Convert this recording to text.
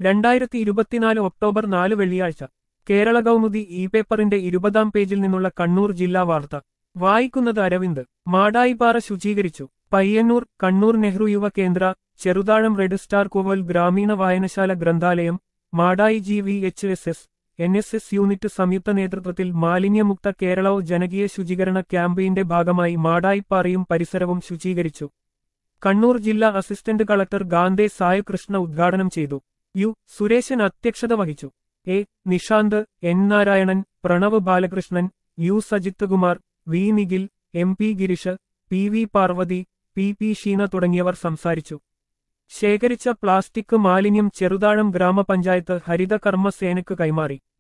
രണ്ടായിരത്തി ഇരുപത്തിനാല് ഒക്ടോബർ നാല് വെള്ളിയാഴ്ച കേരള കൗമുദി ഇ പേപ്പറിന്റെ ഇരുപതാം പേജിൽ നിന്നുള്ള കണ്ണൂർ ജില്ലാ വാർത്ത വായിക്കുന്നത് അരവിന്ദ് മാടായിപ്പാറ ശുചീകരിച്ചു പയ്യന്നൂർ കണ്ണൂർ നെഹ്റു യുവ കേന്ദ്ര ചെറുതാഴം റെഡ് സ്റ്റാർ കോവൽ ഗ്രാമീണ വായനശാല ഗ്രന്ഥാലയം Madayi G V H S S N S S unit സംയുക്ത നേതൃത്വത്തിൽ മാലിന്യമുക്ത കേരളോ ജനകീയ ശുചീകരണ ക്യാമ്പയിന്റെ ഭാഗമായി മാടായിപ്പാറയും പരിസരവും ശുചീകരിച്ചു കണ്ണൂർ ജില്ലാ അസിസ്റ്റന്റ് കളക്ടർ ഗാന്ധേ സായകൃഷ്ണ ഉദ്ഘാടനം ചെയ്തു യു സുരേശൻ അധ്യക്ഷത വഹിച്ചു A Nishanth N Narayanan Pranav Balakrishnan U Sajith Kumar V Nikhil M P Girish P V Parvathy P P Sheena തുടങ്ങിയവർ സംസാരിച്ചു ശേഖരിച്ച പ്ലാസ്റ്റിക് മാലിന്യം ചെറുതാഴം ഗ്രാമപഞ്ചായത്ത് ഹരിത കർമ്മസേനയ്ക്ക് കൈമാറി